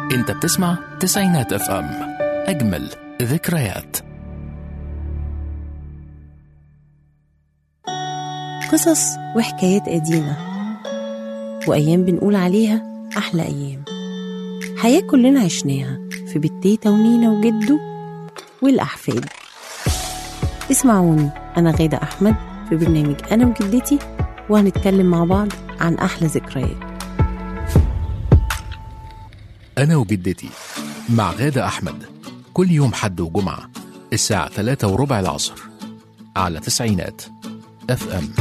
انت بتسمع تسعينات اف ام اجمل ذكريات قصص وحكايات قديمة وأيام بنقول عليها أحلى أيام حياة كلنا عشناها في بيت تيتا ونينا وجدو والأحفاد اسمعوني أنا غادة أحمد في برنامج أنا وجدتي وهنتكلم مع بعض عن أحلى ذكريات أنا وجدتي مع غادة أحمد كل يوم حد وجمعة الساعة ثلاثة وربع العصر على تسعينات اف ام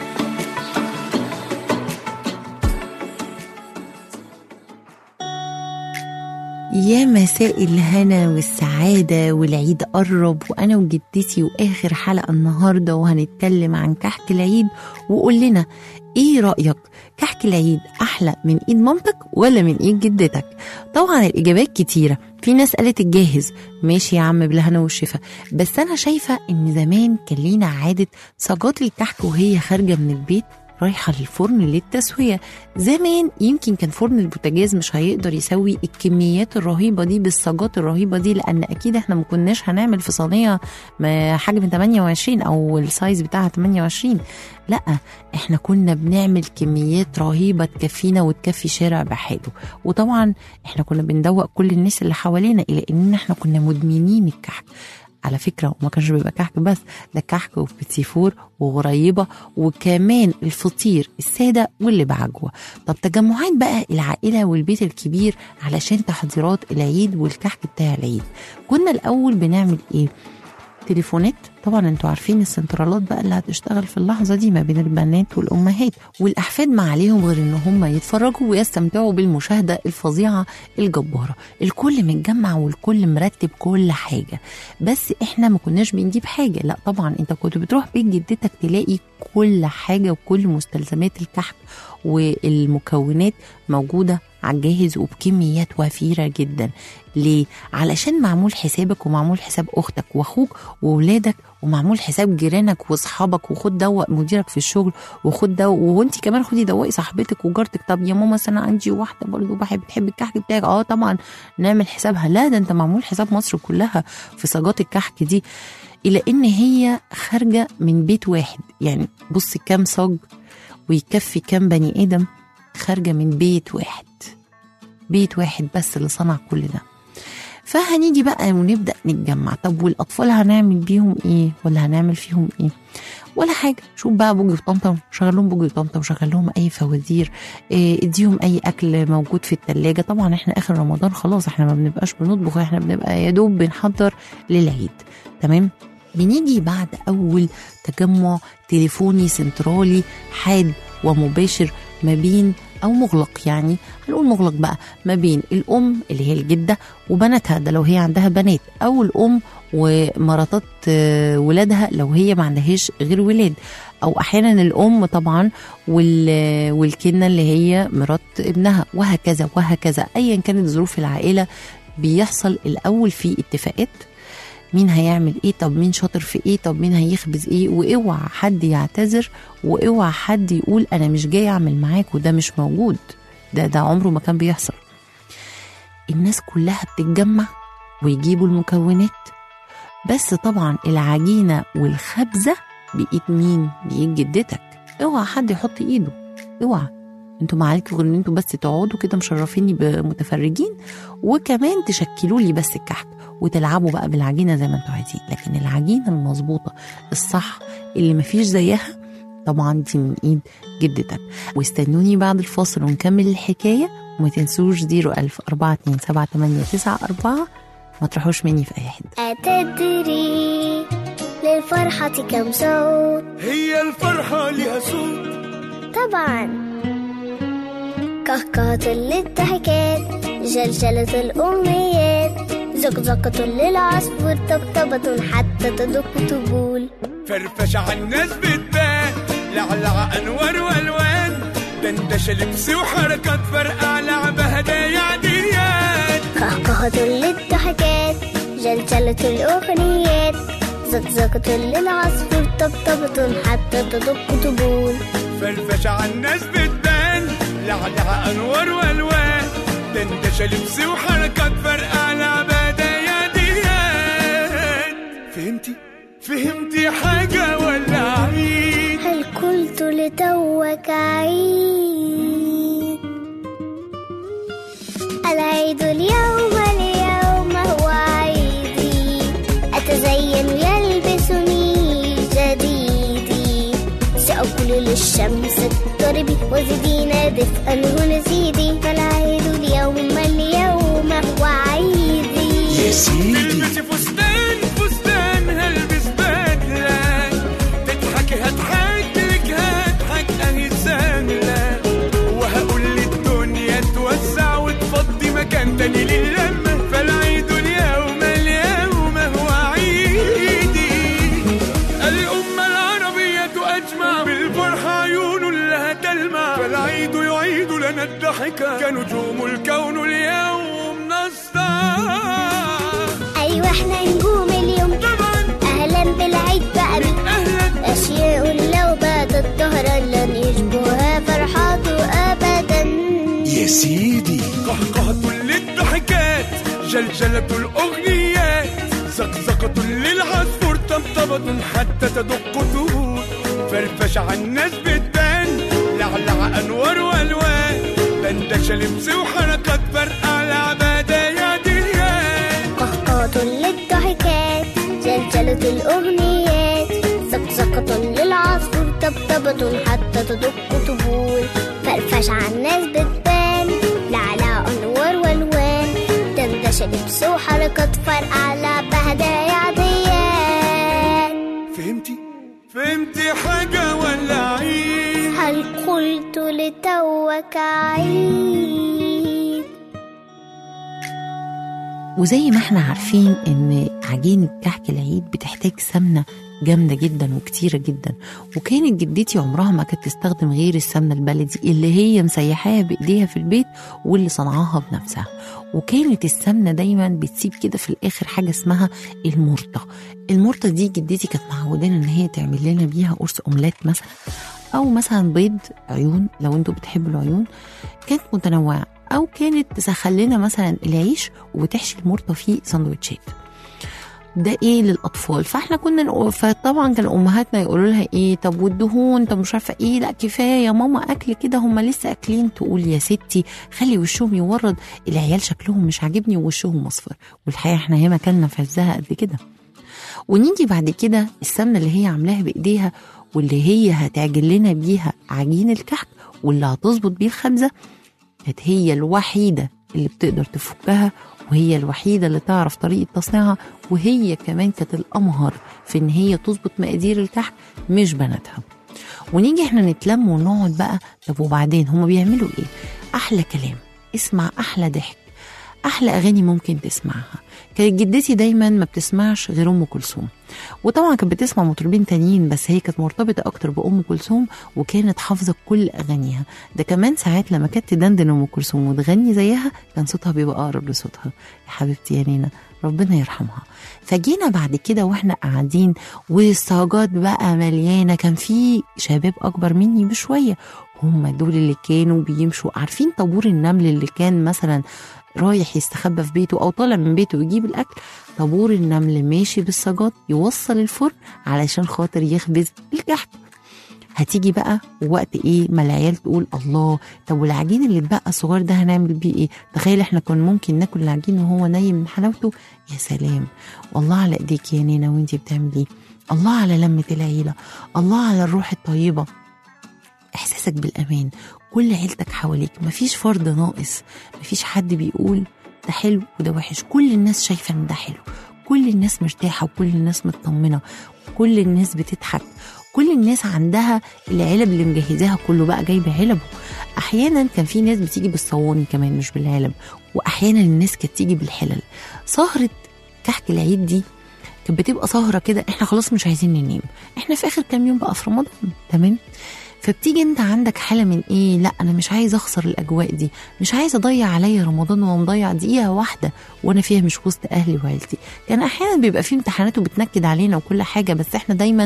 يا مساء الهنا والسعادة والعيد قرب وأنا وجدتي وآخر حلقة النهاردة وهنتكلم عن كحك العيد وقول لنا إيه رأيك كحك العيد أحلى من إيد مامتك ولا من إيد جدتك طبعا الإجابات كتيرة في ناس قالت الجاهز ماشي يا عم بالهنا والشفا بس أنا شايفة إن زمان كان لينا عادة صاجات الكحك وهي خارجة من البيت رايحة للفرن للتسوية زمان يمكن كان فرن البوتاجاز مش هيقدر يسوي الكميات الرهيبة دي بالصاجات الرهيبة دي لأن أكيد احنا ما كناش هنعمل في صينية ما حجم 28 أو السايز بتاعها 28 لا احنا كنا بنعمل كميات رهيبة تكفينا وتكفي شارع بحاله وطبعا احنا كنا بندوق كل الناس اللي حوالينا إلى إن احنا كنا مدمنين الكحك على فكرة وما كانش بيبقى كحك بس ده كحك وبيتي فور وغريبة وكمان الفطير السادة واللي بعجوة طب تجمعات بقى العائلة والبيت الكبير علشان تحضيرات العيد والكحك بتاع العيد كنا الأول بنعمل إيه؟ تليفونات طبعا انتوا عارفين السنترالات بقى اللي هتشتغل في اللحظه دي ما بين البنات والامهات والاحفاد ما عليهم غير ان هم يتفرجوا ويستمتعوا بالمشاهده الفظيعه الجباره الكل متجمع والكل مرتب كل حاجه بس احنا ما كناش بنجيب حاجه لا طبعا انت كنت بتروح بيت جدتك تلاقي كل حاجه وكل مستلزمات الكحك والمكونات موجوده على الجاهز وبكميات وفيرة جدا ليه؟ علشان معمول حسابك ومعمول حساب أختك وأخوك وولادك ومعمول حساب جيرانك واصحابك وخد دوق مديرك في الشغل وخد دوق وانت كمان خدي دوقي صاحبتك وجارتك طب يا ماما انا عندي واحده برضه بحب بتحب الكحك بتاعك اه طبعا نعمل حسابها لا ده انت معمول حساب مصر كلها في صاجات الكحك دي الى ان هي خارجه من بيت واحد يعني بصي كام صاج ويكفي كام بني ادم خارجه من بيت واحد بيت واحد بس اللي صنع كل ده فهنيجي بقى ونبدا نتجمع طب والاطفال هنعمل بيهم ايه ولا هنعمل فيهم ايه ولا حاجه شوف بقى بوجي وطمطم شغل لهم بوجي وطمطم شغل لهم اي فوازير إيه اديهم اي اكل موجود في التلاجة طبعا احنا اخر رمضان خلاص احنا ما بنبقاش بنطبخ احنا بنبقى يا دوب بنحضر للعيد تمام بنيجي بعد اول تجمع تليفوني سنترالي حاد ومباشر ما بين او مغلق يعني هنقول مغلق بقى ما بين الام اللي هي الجده وبناتها ده لو هي عندها بنات او الام ومراتات ولادها لو هي ما عندهاش غير ولاد او احيانا الام طبعا والكنه اللي هي مرات ابنها وهكذا وهكذا ايا كانت ظروف العائله بيحصل الاول في اتفاقات مين هيعمل ايه طب مين شاطر في ايه طب مين هيخبز ايه واوعى حد يعتذر واوعى حد يقول انا مش جاي اعمل معاك وده مش موجود ده ده عمره ما كان بيحصل الناس كلها بتتجمع ويجيبوا المكونات بس طبعا العجينة والخبزة بإيد مين؟ بإيد جدتك اوعى حد يحط ايده اوعى انتوا ما عليكم غير ان انتوا بس تقعدوا كده مشرفيني بمتفرجين وكمان تشكلوا لي بس الكحك وتلعبوا بقى بالعجينه زي ما انتوا عايزين لكن العجينه المظبوطه الصح اللي مفيش زيها طبعا دي من ايد جدتك واستنوني بعد الفاصل ونكمل الحكايه وما تنسوش 01000 427 ما تروحوش مني في اي حته أتدري للفرحة كم صوت هي الفرحة لها صوت طبعا كهكهة للضحكات جلجلة الأمنيات زقزقة للعصفور طبطبة حتى تدق طبول فرفشة على الناس بتبان لعلع أنوار وألوان دندشة لبس وحركات فرقع لعبة هدايا عديات كهكهة للضحكات جلجلة الأغنيات زقزقة للعصفور طبطبة حتى تدق طبول فرفشة على الناس بتبان لعلع أنوار وألوان دندشة لبس وحركات فرقع لعبة دياديات فهمتي فهمتي حاجة ولا عيد هل قلت لتوك عيد العيد اليوم اليوم هو عيدي أتزين يلبسني جديدي سأقول للشمس اضطربي وزدينا دفئا ونزيدي فالعيد اليوم اليوم هو عيدي يا سيدي تلبسي فستان فستان هلبس بدلة تضحكي هضحك لك هضحك اهي سهلة وهقول للدنيا توسع وتفضي مكان تاني للمة فالعيد اليوم اليوم هو عيدي الأمة العربية أجمع بالفرحة عيون لها تلمع فالعيد يعيد لنا الضحكة كنجوم الكون اليوم نسطع أيوة احنا نجوم اليوم طبعا أهلا بالعيد بقى أهلا أشياء لو باتت ظهرا لن يشبهها فرحاته أبدا يا سيدي قهقهة للضحكات جلجلة الأغنيات زقزقة للعصفور طبطبة حتى تدق طهور فرفش على الناس بتبان لعلع أنوار وألوان دندشة لبس وحركات فرقع لعبة دياديات قهقهة للضحكات جلجلة الأغنيات زقزقة للعصفور طبطبة حتى تدق طبول فرفش على الناس بتبان لعلى أنوار والوان دندشة لبس وحركات فرقع لعبة هدايا عاديات فهمتي؟ فهمتي حاجة ولا عيد؟ هل قلت لتوك عيد وزي ما احنا عارفين ان عجينة كحك العيد بتحتاج سمنة جامدة جدا وكتيرة جدا وكانت جدتي عمرها ما كانت تستخدم غير السمنة البلدي اللي هي مسيحاها بإيديها في البيت واللي صنعاها بنفسها وكانت السمنة دايما بتسيب كده في الآخر حاجة اسمها المرطة المرطة دي جدتي كانت معودانا ان هي تعمل لنا بيها قرص أومليت مثلا أو مثلا بيض عيون لو انتوا بتحبوا العيون كانت متنوعة أو كانت تسخن لنا مثلا العيش وتحشي المرطة فيه سندوتشات ده ايه للاطفال فاحنا كنا نقول فطبعا كان امهاتنا يقولوا لها ايه طب والدهون طب مش عارفه ايه لا كفايه يا ماما اكل كده هم لسه اكلين تقول يا ستي خلي وشهم يورد العيال شكلهم مش عاجبني ووشهم اصفر والحقيقه احنا ياما كلنا في عزها قد كده ونيجي بعد كده السمنه اللي هي عاملاها بايديها واللي هي هتعجن لنا بيها عجين الكحك واللي هتظبط بيه الخبزه كانت هي الوحيده اللي بتقدر تفكها وهي الوحيده اللي تعرف طريقه تصنيعها وهي كمان كانت الامهر في ان هي تظبط مقادير الكحك مش بناتها ونيجي احنا نتلم ونقعد بقى طب وبعدين هما بيعملوا ايه احلى كلام اسمع احلى ضحك احلى اغاني ممكن تسمعها كانت جدتي دايما ما بتسمعش غير ام كلثوم وطبعا كانت بتسمع مطربين تانيين بس هي كانت مرتبطه اكتر بام كلثوم وكانت حافظه كل اغانيها ده كمان ساعات لما كانت تدندن ام كلثوم وتغني زيها كان صوتها بيبقى اقرب لصوتها يا حبيبتي يا نينا ربنا يرحمها فجينا بعد كده واحنا قاعدين والصاجات بقى مليانه كان في شباب اكبر مني بشويه هم دول اللي كانوا بيمشوا عارفين طابور النمل اللي كان مثلا رايح يستخبى في بيته او طالع من بيته يجيب الاكل طابور النمل ماشي بالصاجات يوصل الفرن علشان خاطر يخبز الكحك هتيجي بقى وقت ايه ما العيال تقول الله طب والعجين اللي اتبقى الصغير ده هنعمل بيه ايه تخيل احنا كنا ممكن ناكل العجين وهو نايم من حلاوته يا سلام والله على ايديك يا نينا وانتي بتعملي الله على لمة العيلة الله على الروح الطيبة احساسك بالامان كل عيلتك حواليك مفيش فرد ناقص مفيش حد بيقول ده حلو وده وحش كل الناس شايفه ان ده حلو كل الناس مرتاحه وكل الناس مطمنه كل الناس بتضحك كل الناس عندها العلب اللي مجهزاها كله بقى جايبه علبه احيانا كان في ناس بتيجي بالصواني كمان مش بالعلب واحيانا الناس كانت تيجي بالحلل سهره كحك العيد دي كانت بتبقى سهره كده احنا خلاص مش عايزين ننام احنا في اخر كام يوم بقى في رمضان تمام فبتيجي انت عندك حاله من ايه لا انا مش عايز اخسر الاجواء دي مش عايز اضيع عليا رمضان ومضيع دقيقه واحده وانا فيها مش وسط اهلي وعيلتي كان احيانا بيبقى في امتحانات وبتنكد علينا وكل حاجه بس احنا دايما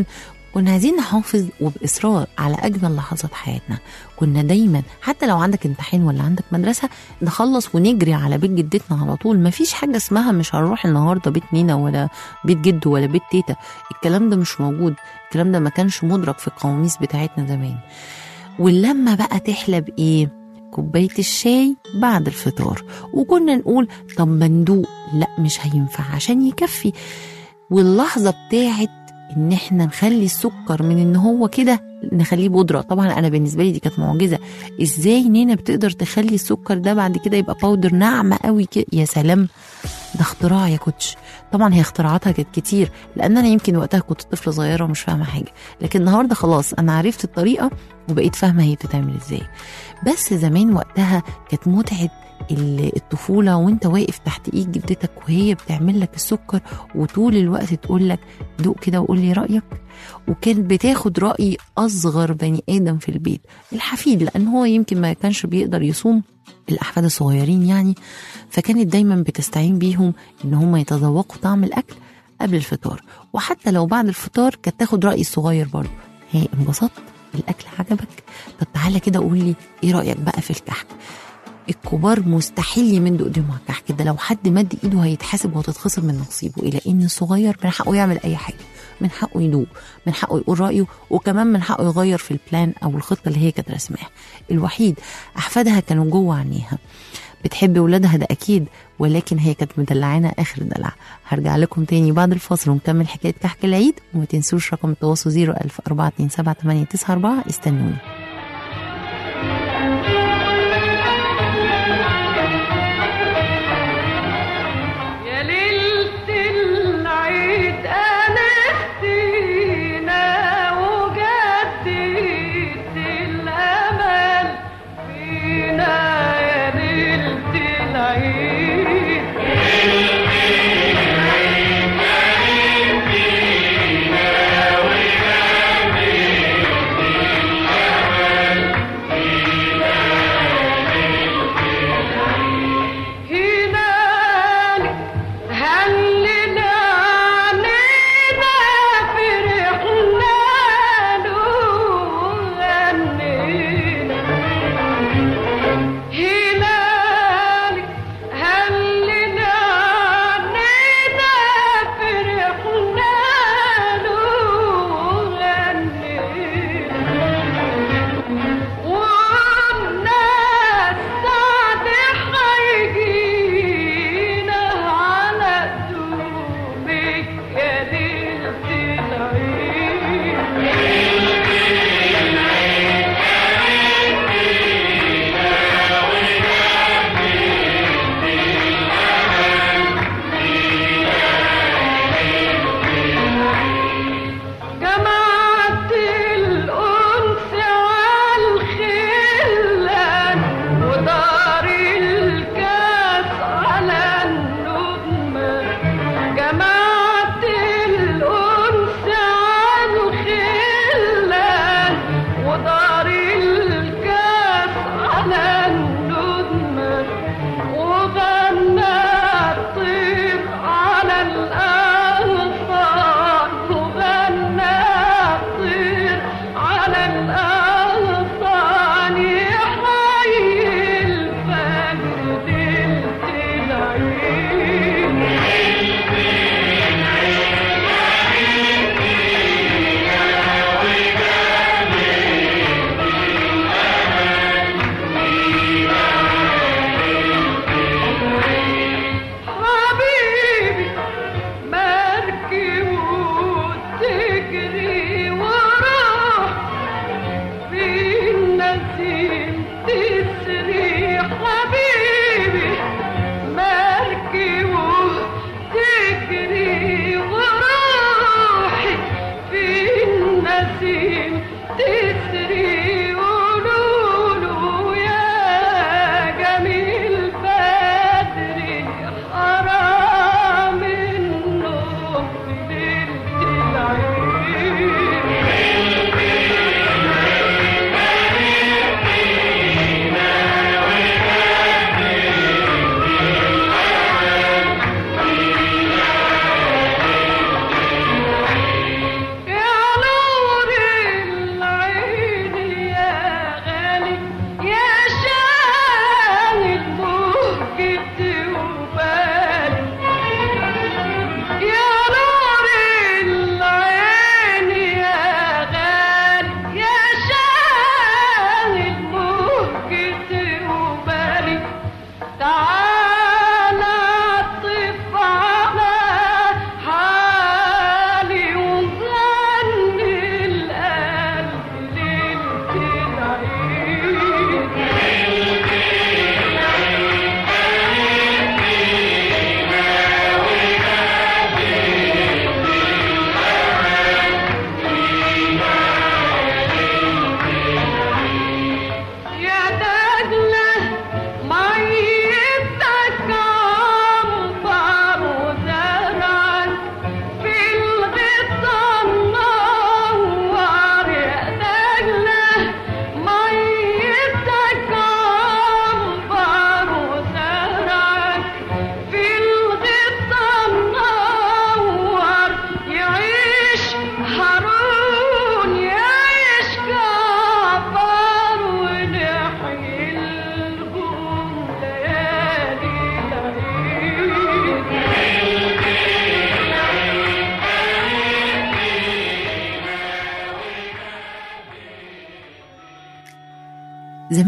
كنا عايزين نحافظ وبإصرار على أجمل لحظات حياتنا كنا دايما حتى لو عندك امتحان ولا عندك مدرسة نخلص ونجري على بيت جدتنا على طول مفيش حاجة اسمها مش هنروح النهاردة بيت نينا ولا بيت جدو ولا بيت تيتا الكلام ده مش موجود الكلام ده ما كانش مدرك في القواميس بتاعتنا زمان واللمة بقى تحلى بإيه؟ كوباية الشاي بعد الفطار وكنا نقول طب ما ندوق لا مش هينفع عشان يكفي واللحظة بتاعت ان احنا نخلي السكر من ان هو كده نخليه بودرة طبعا انا بالنسبة لي دي كانت معجزة ازاي نينا بتقدر تخلي السكر ده بعد كده يبقى باودر ناعمة قوي كده يا سلام ده اختراع يا كوتش طبعا هي اختراعاتها كانت كتير لان انا يمكن وقتها كنت طفله صغيره ومش فاهمه حاجه لكن النهارده خلاص انا عرفت الطريقه وبقيت فاهمه هي بتتعمل ازاي بس زمان وقتها كانت متعه ال- الطفوله وانت واقف تحت ايد جدتك وهي بتعمل لك السكر وطول الوقت تقول لك دوق كده وقول لي رايك وكانت بتاخد راي اصغر بني ادم في البيت الحفيد لان هو يمكن ما كانش بيقدر يصوم الاحفاد الصغيرين يعني فكانت دايما بتستعين بيهم ان هم يتذوقوا طعم الاكل قبل الفطار وحتى لو بعد الفطار كانت تاخد راي الصغير برضه هي انبسطت الاكل عجبك طب تعالى كده قول لي ايه رايك بقى في الكحك الكبار مستحيل يمدوا ايديهم على الكحك ده لو حد مد ايده هيتحاسب وهتتخصم من نصيبه الى ان الصغير من حقه يعمل اي حاجه من حقه يدوق من حقه يقول رايه وكمان من حقه يغير في البلان او الخطه اللي هي كانت رسماها الوحيد احفادها كانوا جوه عينيها بتحب ولادها ده اكيد ولكن هي كانت مدلعانا اخر دلع هرجع لكم تاني بعد الفاصل ونكمل حكايه كحك العيد وما تنسوش رقم التواصل 01000 427 استنوني يا ليلة العيد أنستينا وجددت الأمل فينا يا ليلة العيد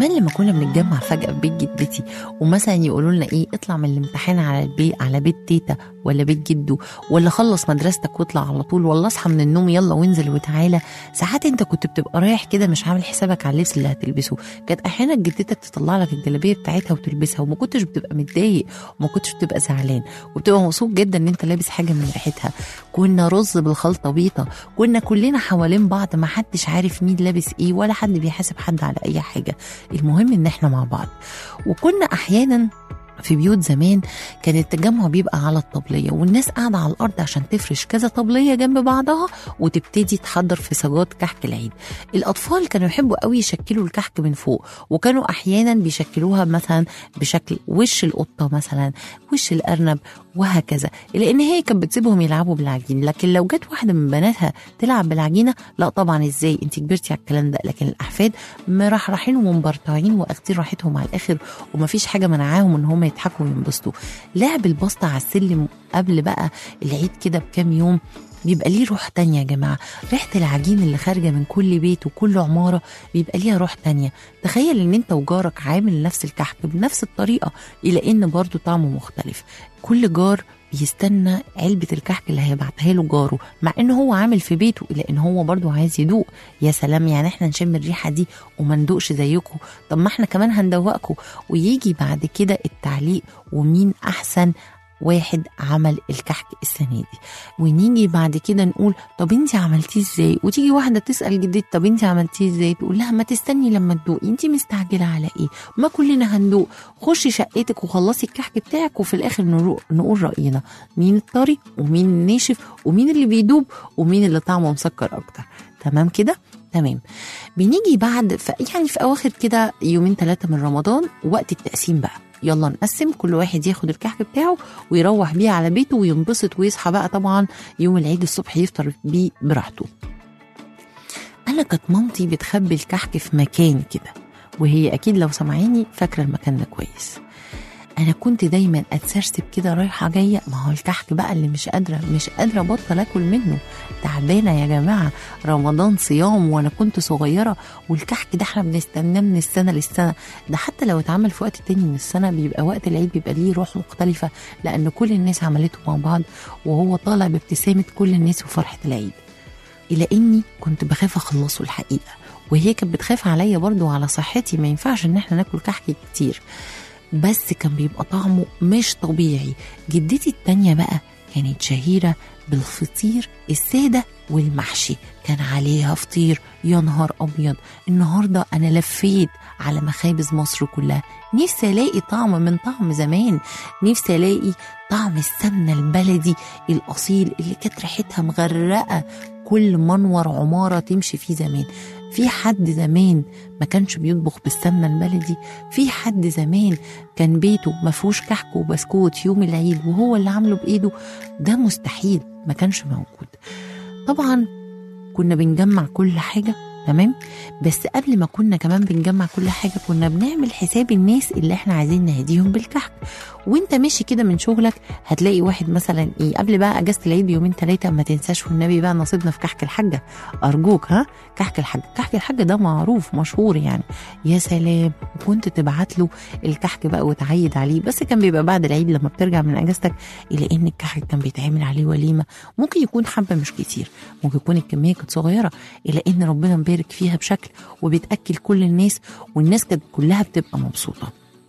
زمان لما كنا بنتجمع فجأة في بيت جدتي ومثلا يقولوا لنا ايه اطلع من الامتحان على البيت على بيت تيتا ولا بيت جدو ولا خلص مدرستك واطلع على طول ولا اصحى من النوم يلا وانزل وتعالى ساعات انت كنت بتبقى رايح كده مش عامل حسابك على اللبس اللي هتلبسه كانت احيانا جدتك تطلع لك الجلابيه بتاعتها وتلبسها وما كنتش بتبقى متضايق وما كنتش بتبقى زعلان وبتبقى مبسوط جدا ان انت لابس حاجه من ريحتها كنا رز بالخلطه بيضه كنا كلنا حوالين بعض ما حدش عارف مين لابس ايه ولا حد بيحاسب حد على اي حاجه المهم ان احنا مع بعض وكنا احيانا في بيوت زمان كان التجمع بيبقى على الطبلية والناس قاعدة على الأرض عشان تفرش كذا طبلية جنب بعضها وتبتدي تحضر في سجاد كحك العيد الأطفال كانوا يحبوا قوي يشكلوا الكحك من فوق وكانوا أحيانا بيشكلوها مثلا بشكل وش القطة مثلا وش الأرنب وهكذا لأن هي كانت بتسيبهم يلعبوا بالعجين لكن لو جت واحدة من بناتها تلعب بالعجينة لا طبعا ازاي انت كبرتي على الكلام ده لكن الأحفاد مرحرحين ومبرطعين واخدين راحتهم على الآخر ومفيش حاجة منعاهم ان هم يضحكوا وينبسطوا لعب البسطة على السلم قبل بقى العيد كده بكام يوم بيبقى ليه روح تانية يا جماعة ريحة العجين اللي خارجة من كل بيت وكل عمارة بيبقى ليها روح تانية تخيل ان انت وجارك عامل نفس الكحك بنفس الطريقة إلى ان برضو طعمه مختلف كل جار بيستنى علبة الكحك اللي هيبعتها له جاره مع ان هو عامل في بيته لان هو برضو عايز يدوق يا سلام يعني احنا نشم الريحة دي وما ندوقش زيكم طب ما احنا كمان هندوقكم ويجي بعد كده التعليق ومين احسن واحد عمل الكحك السنه دي ونيجي بعد كده نقول طب انت عملتيه ازاي وتيجي واحده تسال جدتي طب انت عملتيه ازاي تقول لها ما تستني لما تدوقي انت مستعجله على ايه ما كلنا هندوق خشي شقتك وخلصي الكحك بتاعك وفي الاخر نرو- نقول راينا مين الطري ومين الناشف ومين اللي بيدوب ومين اللي طعمه مسكر اكتر تمام كده تمام بنيجي بعد ف... يعني في اواخر كده يومين ثلاثه من رمضان وقت التقسيم بقى يلا نقسم كل واحد ياخد الكحك بتاعه ويروح بيه على بيته وينبسط ويصحى بقى طبعا يوم العيد الصبح يفطر بيه براحته انا كانت مامتي بتخبي الكحك في مكان كده وهي اكيد لو سمعيني فاكره المكان ده كويس انا كنت دايما اتسرسب كده رايحه جايه ما هو الكحك بقى اللي مش قادره مش قادره ابطل اكل منه تعبانه يا جماعه رمضان صيام وانا كنت صغيره والكحك ده احنا بنستناه من السنه للسنه ده حتى لو اتعمل في وقت تاني من السنه بيبقى وقت العيد بيبقى ليه روح مختلفه لان كل الناس عملته مع بعض وهو طالع بابتسامه كل الناس وفرحه العيد الى اني كنت بخاف اخلصه الحقيقه وهي كانت بتخاف عليا برضو على صحتي ما ينفعش ان احنا ناكل كحك كتير بس كان بيبقى طعمه مش طبيعي جدتي التانية بقى كانت شهيرة بالفطير السادة والمحشي كان عليها فطير يا نهار أبيض النهاردة أنا لفيت على مخابز مصر كلها نفسي ألاقي طعم من طعم زمان نفسي ألاقي طعم السمنة البلدي الأصيل اللي كانت ريحتها مغرقة كل منور عمارة تمشي فيه زمان في حد زمان ما كانش بيطبخ بالسمنة البلدي في حد زمان كان بيته ما فيهوش كحك وبسكوت يوم العيد وهو اللي عامله بايده ده مستحيل ما كانش موجود طبعا كنا بنجمع كل حاجه تمام بس قبل ما كنا كمان بنجمع كل حاجه كنا بنعمل حساب الناس اللي احنا عايزين نهديهم بالكحك وانت ماشي كده من شغلك هتلاقي واحد مثلا ايه قبل بقى اجازه العيد بيومين ثلاثه ما تنساش والنبي بقى نصيبنا في كحك الحاجه ارجوك ها كحك الحاجه كحك الحاجه ده معروف مشهور يعني يا سلام كنت تبعت له الكحك بقى وتعيد عليه بس كان بيبقى بعد العيد لما بترجع من اجازتك الى ان الكحك كان بيتعمل عليه وليمه ممكن يكون حبه مش كتير ممكن يكون الكميه كانت صغيره الى ان ربنا مبارك فيها بشكل وبتاكل كل الناس والناس كانت كلها بتبقى مبسوطه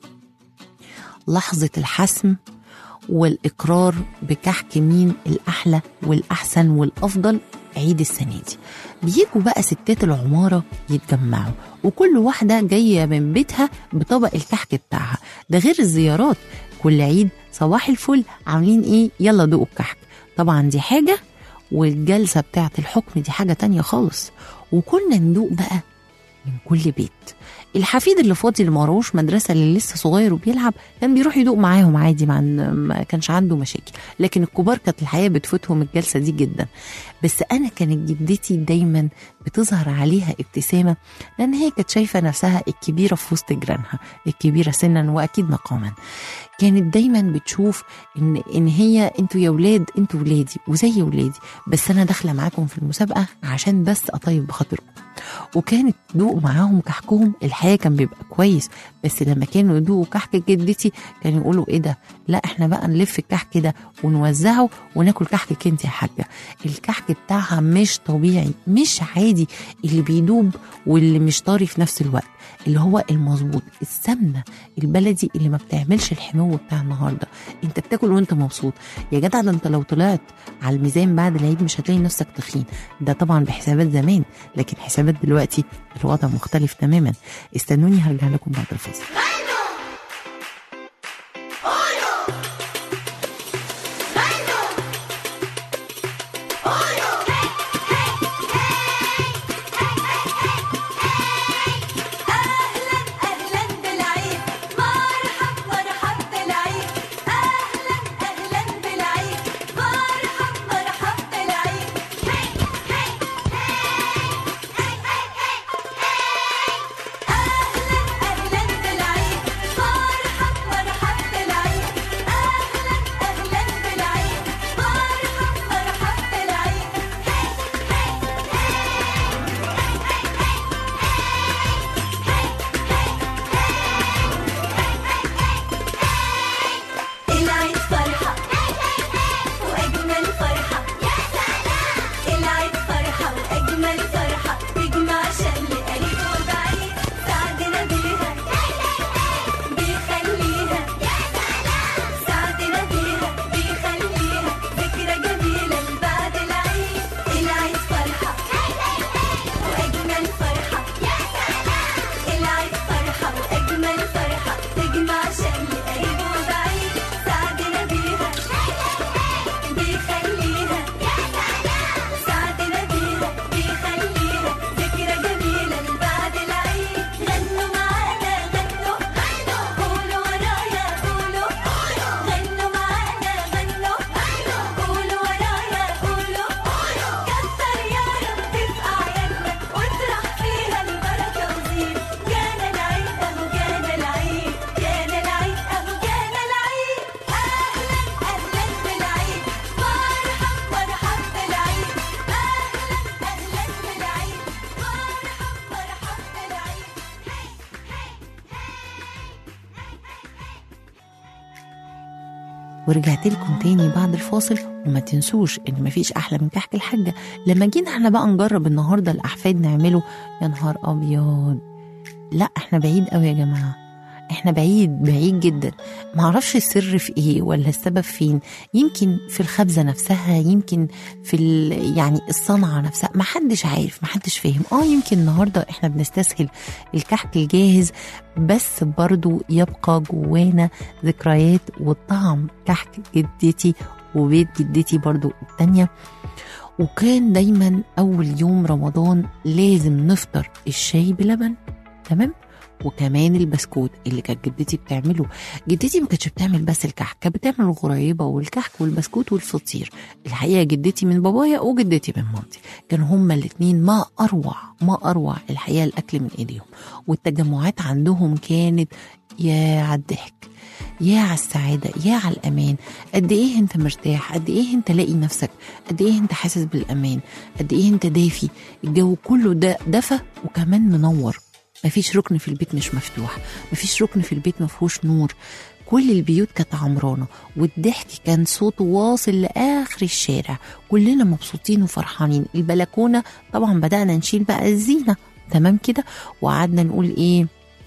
لحظه الحسم والاقرار بكحك مين الاحلى والاحسن والافضل عيد السنه دي بيجوا بقى ستات العماره يتجمعوا وكل واحده جايه من بيتها بطبق الكحك بتاعها ده غير الزيارات كل عيد صباح الفل عاملين ايه يلا دوقوا الكحك طبعا دي حاجه والجلسه بتاعه الحكم دي حاجه تانية خالص وكنا ندوق بقى من كل بيت الحفيد اللي فاضي اللي ما وراهوش مدرسه اللي لسه صغير وبيلعب كان بيروح يدوق معاهم عادي مع ما كانش عنده مشاكل لكن الكبار كانت الحياه بتفوتهم الجلسه دي جدا بس انا كانت جدتي دايما بتظهر عليها ابتسامه لان هي كانت شايفه نفسها الكبيره في وسط جيرانها الكبيره سنا واكيد مقاما كانت دايما بتشوف ان ان هي انتوا يا ولاد انتوا ولادي وزي ولادي بس انا داخله معاكم في المسابقه عشان بس اطيب بخاطركم وكانت تدوق معاهم كحكهم الحقيقه كان بيبقى كويس بس لما كانوا يدوقوا كحك جدتي كانوا يقولوا ايه ده لا احنا بقى نلف الكحك ده ونوزعه وناكل كحكك انت يا حاجه الكحك بتاعها مش طبيعي مش عادي اللي بيدوب واللي مش طري في نفس الوقت اللي هو المظبوط السمنه البلدي اللي ما بتعملش الحمو بتاع النهارده انت بتاكل وانت مبسوط يا جدع ده انت لو طلعت على الميزان بعد العيد مش هتلاقي نفسك تخين ده طبعا بحسابات زمان لكن حسابات دلوقتي الوضع مختلف تماما استنوني هرجع لكم بعد الفاصل أهلا أهلا بالعيد مرحب مرحب بالعيد أهلا أهلا بالعيد مرحب مرحب بالعيد أهلا أهلا بالعيد مرحب مرحب بالعيد أهلا أهلا بالعيد مرحب مرحب بالعيد العيد فرحة وأجمل فرحة العيد فرحة وأجمل فرحة تجمع شمل قريب وبعيد سعدنا بيها بيخليها سعدنا بيها بيخليها ذكرى جميلة بعد العيد العيد فرحة وأجمل فرحة العيد فرحة وأجمل فرحة تجمع شمل قريب وبعيد سعدنا بيها بيخليها سعدنا بيها بيخليها ذكرى جميلة بعد العيد غنوا معانا غنوا قولوا ورايا قولوا غنوا معانا غنوا قولوا ورايا قولوا كتر يا رب في أعيادنا واطرح فيها البركة وزين جانا العيد أهو جانا العيد جانا العيد أهو جانا العيد أهلا أهلا بالعيد مرحب مرحب بالعيد أهلا أهلا بالعيد مرحب مرحب بالعيد ورجعت لكم تاني بعد الفاصل وما تنسوش ان مفيش احلى من كحك الحاجه لما جينا احنا بقى نجرب النهارده الاحفاد نعمله يا نهار ابيض لا احنا بعيد قوي يا جماعه احنا بعيد بعيد جدا معرفش السر في ايه ولا السبب فين يمكن في الخبزه نفسها يمكن في ال- يعني الصنعه نفسها ما حدش عارف ما حدش فاهم اه يمكن النهارده احنا بنستسهل الكحك الجاهز بس برضو يبقى جوانا ذكريات وطعم كحك جدتي وبيت جدتي برضو التانية وكان دايما أول يوم رمضان لازم نفطر الشاي بلبن تمام وكمان البسكوت اللي كانت جدتي بتعمله جدتي ما كانتش بتعمل بس الكحك كانت بتعمل الغريبه والكحك والبسكوت والفطير الحقيقه جدتي من بابايا وجدتي من مامتي كانوا هما الاتنين ما اروع ما اروع الحقيقه الاكل من ايديهم والتجمعات عندهم كانت يا على الضحك يا على السعادة يا على الأمان قد إيه أنت مرتاح قد إيه أنت لاقي نفسك قد إيه أنت حاسس بالأمان قد إيه أنت دافي الجو كله ده دفى وكمان منور مفيش ركن في البيت مش مفتوح مفيش ركن في البيت مفهوش نور كل البيوت كانت عمرانة والضحك كان صوته واصل لآخر الشارع كلنا مبسوطين وفرحانين البلكونة طبعا بدأنا نشيل بقى الزينة تمام كده وقعدنا نقول إيه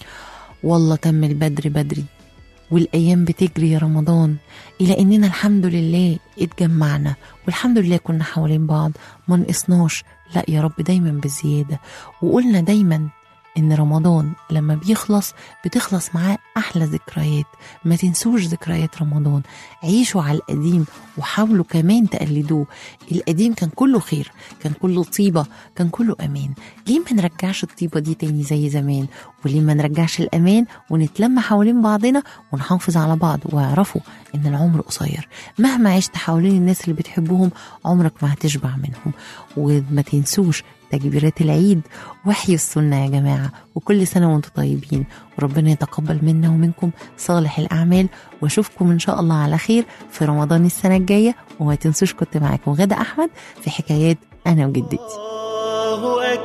والله تم البدر بدري والأيام بتجري يا رمضان إلى إننا الحمد لله اتجمعنا والحمد لله كنا حوالين بعض ما نقصناش لا يا رب دايما بالزيادة وقلنا دايما إن رمضان لما بيخلص بتخلص معاه أحلى ذكريات ما تنسوش ذكريات رمضان عيشوا على القديم وحاولوا كمان تقلدوه القديم كان كله خير كان كله طيبة كان كله أمان ليه ما نرجعش الطيبة دي تاني زي زمان وليه ما نرجعش الأمان ونتلم حوالين بعضنا ونحافظ على بعض واعرفوا إن العمر قصير مهما عشت حوالين الناس اللي بتحبهم عمرك ما هتشبع منهم وما تنسوش تكبيرات العيد وحيوا السنة يا جماعة وكل سنة وانتم طيبين وربنا يتقبل منا ومنكم صالح الأعمال واشوفكم إن شاء الله على خير في رمضان السنة الجاية وما تنسوش كنت معاكم غدا أحمد في حكايات أنا وجدتي الله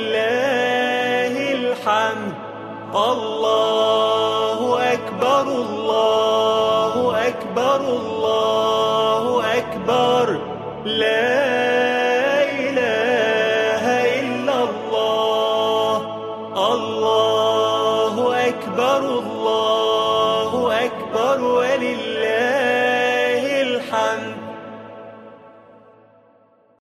ولله الحمد الله أكبر الله أكبر الله أكبر لا إله إلا الله الله أكبر الله أكبر ولله